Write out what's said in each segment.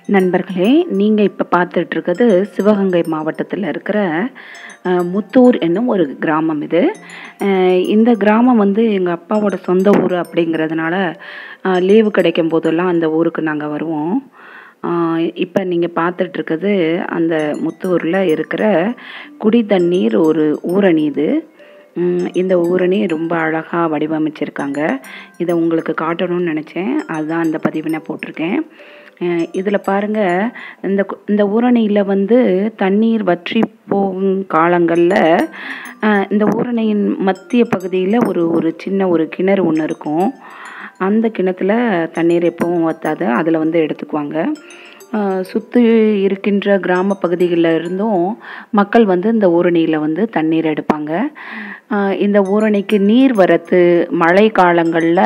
நண்பர்களே நீங்கள் இப்போ பார்த்துட்ருக்கிறது சிவகங்கை மாவட்டத்தில் இருக்கிற அஹ், முத்தூர் என்னும் ஒரு கிராமம் இது அஹ், இந்த கிராமம் வந்து எங்கள் அப்பாவோட சொந்த ஊர் அப்படிங்கிறதுனால லீவு கிடைக்கும் போதெல்லாம் அந்த ஊருக்கு நாங்கள் வருவோம் இப்போ நீங்கள் பார்த்துட்ருக்கிறது அந்த முத்தூரில் இருக்கிற குடி தண்ணீர் ஒரு ஊரணி இது ம், இந்த ஊரணி ரொம்ப அழகாக வடிவமைச்சிருக்காங்க இதை உங்களுக்கு காட்டணும்னு நினச்சேன் அதுதான் இந்த பதிவு நான் போட்டிருக்கேன் இதில் பாருங்கள் இந்த கு- இந்த ஊரணியில் வந்து தண்ணீர் வற்றி போகும் காலங்களில் இந்த ஊரணியின் மத்திய பகுதியில் ஒரு ஒரு சின்ன ஒரு கிணறு ஒன்று இருக்கும் அந்த கிணத்துல தண்ணீர் எப்பவும் வத்தாது அதில் வந்து எடுத்துக்குவாங்க சுற்றி இருக்கின்ற கிராம பகுதிகளில் இருந்தும் மக்கள் வந்து இந்த ஊரணியில் வந்து தண்ணீர் எடுப்பாங்க ஆஹ் இந்த ஊரணிக்கு நீர் வரத்து மழை காலங்களில்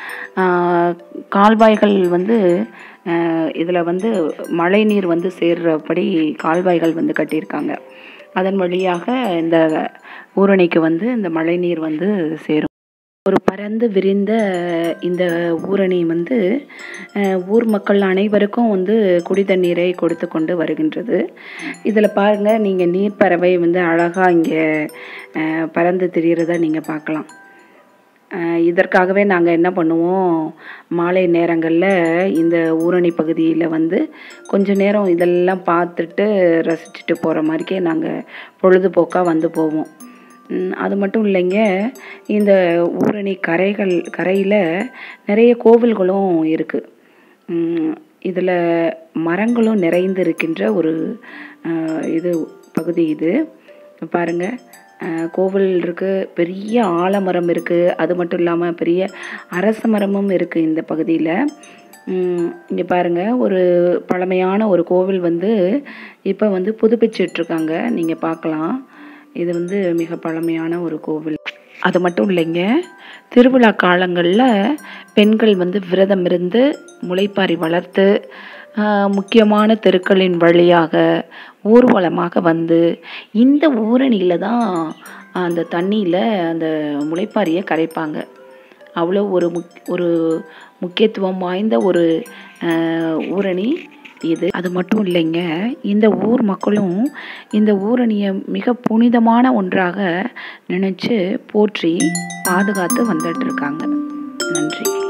கால்வாய்கள் வந்து இதில் வந்து மழை நீர் வந்து சேர்றபடி கால்வாய்கள் வந்து கட்டியிருக்காங்க அதன் வழியாக இந்த ஊரணிக்கு வந்து இந்த மழை நீர் வந்து சேரும் ஒரு பரந்து விரிந்த இந்த ஊரணி வந்து அஹ், ஊர் மக்கள் அனைவருக்கும் வந்து குடி தண்ணீரை கொடுத்து கொண்டு வருகின்றது இதில் பாருங்கள் நீங்கள் நீர் பறவை வந்து அழகாக இங்கே அஹ், பறந்து திரியிறத நீங்கள் பார்க்கலாம் அஹ், இதற்காகவே நாங்கள் என்ன பண்ணுவோம் மாலை நேரங்களில் இந்த ஊரணி பகுதியில் வந்து கொஞ்ச நேரம் இதெல்லாம் பார்த்துட்டு ரசிச்சுட்டு போகிற மாதிரிக்கே நாங்கள் பொழுதுபோக்காக வந்து போவோம் ம், அது மட்டும் இல்லைங்க இந்த ஊரணி கரைகள் கரையில் நிறைய கோவில்களும் இருக்குது இதில் மரங்களும் நிறைந்து இருக்கின்ற ஒரு அஹ், இது பகுதி இது பாருங்க அஹ், கோவில் இருக்குது பெரிய ஆலமரம் இருக்குது அது மட்டும் இல்லாமல் பெரிய அரச மரமும் இருக்குது இந்த பகுதியில் இங்கே பாருங்கள் ஒரு பழமையான ஒரு கோவில் வந்து இப்போ வந்து புதுப்பிச்சிட்ருக்காங்க நீங்கள் பார்க்கலாம் இது வந்து மிக பழமையான ஒரு கோவில் அது மட்டும் இல்லைங்க திருவிழா காலங்களில் பெண்கள் வந்து விரதம் இருந்து முளைப்பாரி வளர்த்து ஆஹ், முக்கியமான தெருக்களின் வழியாக ஊர்வலமாக வந்து இந்த ஊரணியில் தான் அந்த தண்ணியில் அந்த முளைப்பாரியை கரைப்பாங்க அவ்வளோ ஒரு முக் ஒரு முக்கியத்துவம் வாய்ந்த ஒரு ஆஹ், ஊரணி இது அது மட்டும் இல்லைங்க இந்த ஊர் மக்களும் இந்த ஊரணியை மிக புனிதமான ஒன்றாக நினைச்சு போற்றி பாதுகாத்து வந்துட்டு இருக்காங்க நன்றி